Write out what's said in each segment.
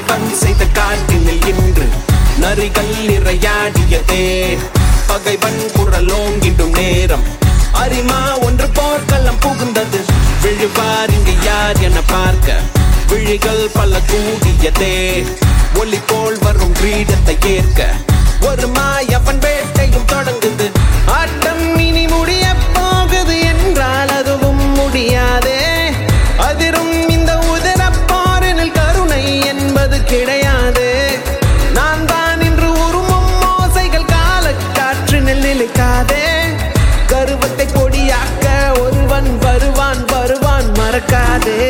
தலைவன் செய்த காட்டினில் இன்று நரிகள் இறையாடியதே பகைவன் குரலோங்கிடும் நேரம் அரிமா ஒன்று போர்க்களம் புகுந்தது விழுவார் இங்கு யார் என பார்க்க விழிகள் பல கூடியதே ஒளி போல் வரும் கிரீடத்தை ஏற்க ஒரு மாயவன் வேட்டையும் தொடங்குது ஆட்டம் இனி முடிய போகுது என்றால் அதுவும் முடியாதே அதிரும் இந்த உதரப்பாரினில் கருணை என்பது கிடையாது நான் தான் இன்று உருமும் மோசைகள் காலக்காற்றினில் நிலைக்காதே கருவத்தை பொடியாக்க ஒருவன் வருவான் வருவான் மறக்காதே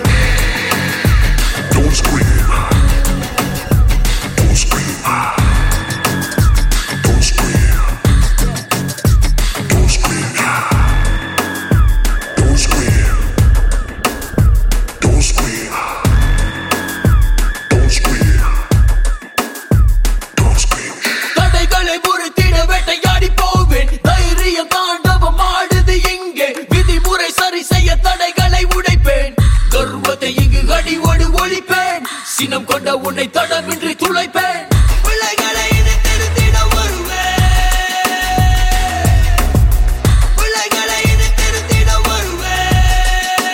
Don't scream. Don't scream. Don't scream. Don't scream. Don't scream. Don't scream. Don't scream. Don't scream. தடைகளை முறித்திட வேட்டையாடி போவேன் தைரியம் தாண்டவம் ஆடுது இங்கே விதிமுறை சரி செய்ய தடைகளை உடைப்பேன் கர்வத்தை இங்கு அடிவோடு ஒழிப்பேன் சினம் கொண்ட உன்னை தடமின்றி துளைப்பேன் பிள்ளைகளை இனி திருத்திட வருவேன் பிள்ளைகளை இனி திருத்திட வருவேன்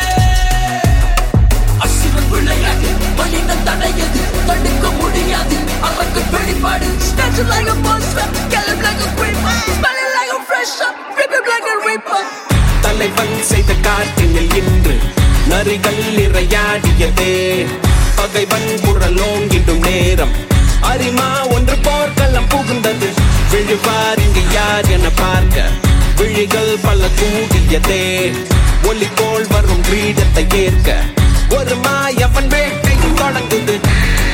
அசுரன் விளையாட்டு மனிதன் தடையது தடுக்க முடியாது அவருக்கு வெளிப்பாடு Snatch like a monster, kill him like a creeper Smell it like a fresh up, rip him like a reaper தலைவன் செய்த காட்டினில் இன்று நரிகள் இறையாடியதே பகைவன் குரலோங்கிடும் நேரம் அரிமா ஒன்று போர்க்களம் புகுந்தது விழுவார் இங்கு யார் என பார்க்க விழிகள் பல கூடியதே ஒளி போல் வரும் கிரீடத்தை ஏற்க ஒரு மாயவன் வேட்டையும் தொடங்குது